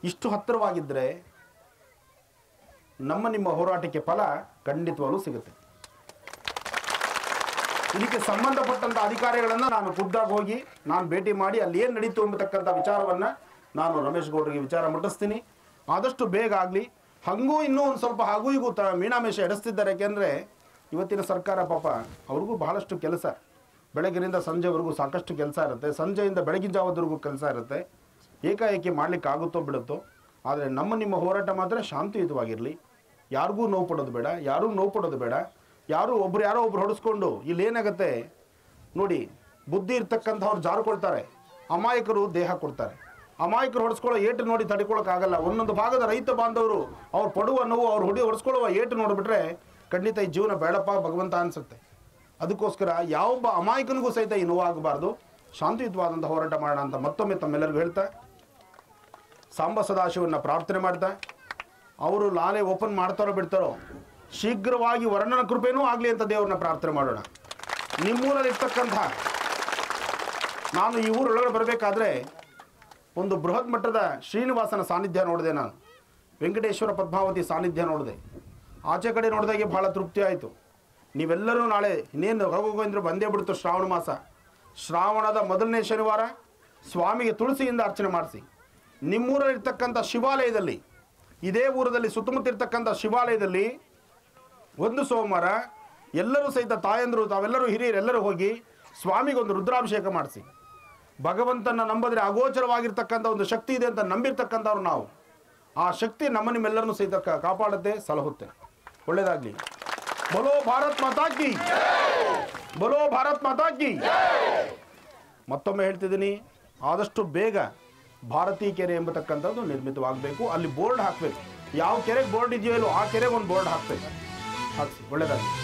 ಇಷ್ಟು ಹತ್ತಿರವಾಗಿದ್ದರೆ ನಮ್ಮ ನಿಮ್ಮ ಹೋರಾಟಕ್ಕೆ ಫಲ ಖಂಡಿತವಾಗ್ಲೂ ಸಿಗುತ್ತೆ ಇದಕ್ಕೆ ಸಂಬಂಧಪಟ್ಟಂಥ ಅಧಿಕಾರಿಗಳನ್ನು ನಾನು ಖುದ್ದಾಗಿ ಹೋಗಿ ನಾನು ಭೇಟಿ ಮಾಡಿ ಅಲ್ಲಿ ಏನು ನಡೀತು ಎಂಬತಕ್ಕಂಥ ವಿಚಾರವನ್ನು ನಾನು ರಮೇಶ್ ಗೌಡರಿಗೆ ವಿಚಾರ ಮುಟ್ಟಿಸ್ತೀನಿ ಆದಷ್ಟು ಬೇಗ ಆಗಲಿ ಹಾಗೂ ಇನ್ನೂ ಒಂದು ಸ್ವಲ್ಪ ಹಾಗೂ ಹೀಗೂ ತ ಮೀನಾಮೇಷ ಎಡಿಸ್ತಿದ್ದಾರೆ ಯಾಕೆಂದರೆ ಇವತ್ತಿನ ಸರ್ಕಾರ ಪಾಪ ಅವ್ರಿಗೂ ಬಹಳಷ್ಟು ಕೆಲಸ ಬೆಳಗ್ಗಿನಿಂದ ಸಂಜೆವರೆಗೂ ಸಾಕಷ್ಟು ಕೆಲಸ ಇರುತ್ತೆ ಸಂಜೆಯಿಂದ ಬೆಳಗಿನ ಜಾವದವರೆಗೂ ಕೆಲಸ ಇರುತ್ತೆ ಏಕಾಏಕಿ ಮಾಡಲಿಕ್ಕೆ ಆಗುತ್ತೋ ಬಿಡುತ್ತೋ ಆದರೆ ನಮ್ಮ ನಿಮ್ಮ ಹೋರಾಟ ಮಾತ್ರ ಶಾಂತಿಯುತವಾಗಿರಲಿ ಯಾರಿಗೂ ನೋವು ಪಡೋದು ಬೇಡ ಯಾರೂ ನೋವು ಪಡೋದು ಬೇಡ ಯಾರು ಒಬ್ರು ಯಾರೋ ಒಬ್ರು ಹೊಡೆಸ್ಕೊಂಡು ಇಲ್ಲಿ ಏನಾಗುತ್ತೆ ನೋಡಿ ಬುದ್ಧಿ ಇರ್ತಕ್ಕಂಥವ್ರು ಜಾರುಕೊಳ್ತಾರೆ ಅಮಾಯಕರು ದೇಹ ಕೊಡ್ತಾರೆ ಅಮಾಯಕರು ಹೊಡೆಸ್ಕೊಳ್ಳೋ ಏಟು ನೋಡಿ ತಡ್ಕೊಳಕ್ಕಾಗಲ್ಲ ಒಂದೊಂದು ಭಾಗದ ರೈತ ಬಾಂಧವರು ಅವ್ರು ಪಡುವ ನೋವು ಅವ್ರು ಹೊಡಿ ಹೊಡೆಸ್ಕೊಳ್ಳುವ ಏಟು ನೋಡಿಬಿಟ್ರೆ ಖಂಡಿತ ಈ ಜೀವನ ಬೇಡಪ್ಪ ಭಗವಂತ ಅನಿಸುತ್ತೆ ಅದಕ್ಕೋಸ್ಕರ ಯಾವೊಬ್ಬ ಅಮಾಯಕನಿಗೂ ಸಹಿತ ಈ ನೋವಾಗಬಾರ್ದು ಶಾಂತಿಯುತವಾದಂಥ ಹೋರಾಟ ಮಾಡೋಣ ಅಂತ ಮತ್ತೊಮ್ಮೆ ತಮ್ಮೆಲ್ಲರಿಗೂ ಹೇಳ್ತಾ ಸಾಂಬ ಸದಾಶಿವನ್ನ ಪ್ರಾರ್ಥನೆ ಮಾಡ್ತಾ ಅವರು ಲಾಲೆ ಓಪನ್ ಮಾಡ್ತಾರೋ ಬಿಡ್ತಾರೋ ಶೀಘ್ರವಾಗಿ ವರ್ಣನ ಕೃಪೆನೂ ಆಗಲಿ ಅಂತ ದೇವ್ರನ್ನ ಪ್ರಾರ್ಥನೆ ಮಾಡೋಣ ನಿಮ್ಮೂರಲ್ಲಿ ಇರ್ತಕ್ಕಂಥ ನಾನು ಈ ಊರೊಳಗಡೆ ಬರಬೇಕಾದ್ರೆ ಒಂದು ಬೃಹತ್ ಮಟ್ಟದ ಶ್ರೀನಿವಾಸನ ಸಾನ್ನಿಧ್ಯ ನೋಡಿದೆ ನಾನು ವೆಂಕಟೇಶ್ವರ ಪದ್ಮಾವತಿ ಸಾನ್ನಿಧ್ಯ ನೋಡಿದೆ ಆಚೆ ಕಡೆ ನೋಡಿದಾಗೆ ಭಾಳ ತೃಪ್ತಿ ಆಯಿತು ನೀವೆಲ್ಲರೂ ನಾಳೆ ಇನ್ನೇನು ರಘುಗೋವಿಂದ್ರ ಬಂದೇ ಬಿಡ್ತು ಶ್ರಾವಣ ಮಾಸ ಶ್ರಾವಣದ ಮೊದಲನೇ ಶನಿವಾರ ಸ್ವಾಮಿಗೆ ತುಳಸಿಯಿಂದ ಅರ್ಚನೆ ಮಾಡಿಸಿ ನಿಮ್ಮೂರಲ್ಲಿರ್ತಕ್ಕಂಥ ಶಿವಾಲಯದಲ್ಲಿ ಇದೇ ಊರದಲ್ಲಿ ಸುತ್ತಮುತ್ತ ಇರ್ತಕ್ಕಂಥ ಶಿವಾಲಯದಲ್ಲಿ ಒಂದು ಸೋಮವಾರ ಎಲ್ಲರೂ ಸಹಿತ ತಾಯಂದರು ತಾವೆಲ್ಲರೂ ಹಿರಿಯರು ಎಲ್ಲರೂ ಹೋಗಿ ಸ್ವಾಮಿಗೆ ಒಂದು ರುದ್ರಾಭಿಷೇಕ ಮಾಡಿಸಿ ಭಗವಂತನ ನಂಬದ್ರೆ ಅಗೋಚರವಾಗಿರ್ತಕ್ಕಂಥ ಒಂದು ಶಕ್ತಿ ಇದೆ ಅಂತ ನಂಬಿರ್ತಕ್ಕಂಥವ್ರು ನಾವು ಆ ಶಕ್ತಿ ನಮ್ಮ ನಿಮ್ಮೆಲ್ಲರನ್ನು ಸಹಿತ ಕಾ- ಕಾಪಾಡುತ್ತೆ ಸಲಹುತ್ತೆ ಒಳ್ಳೇದಾಗ್ಲಿ ಬಲೋ ಭಾರತ್ ಮಾತಾ ಕಿ ಬಲೋ ಭಾರತ್ ಮಾತಾ ಕಿ ಮತ್ತೊಮ್ಮೆ ಹೇಳ್ತಿದ್ದೀನಿ ಆದಷ್ಟು ಬೇಗ ಭಾರತೀ ಕೆರೆ ಎಂಬತಕ್ಕಂಥದ್ದು ನಿರ್ಮಿತವಾಗಬೇಕು ಅಲ್ಲಿ ಬೋರ್ಡ್ ಹಾಕಬೇಕು ಯಾವ ಕೆರೆಗೆ ಬೋರ್ಡ್ ಇದೆಯೋ ಇಲ್ಲೋ ಆ ಕೆರೆಗೆ ಒಂದು ಬೋರ್ಡ್ ಹಾಕಬೇಕು ಹಾಕ್ಸಿ ಒಳ್ಳೇದಾಗಲಿ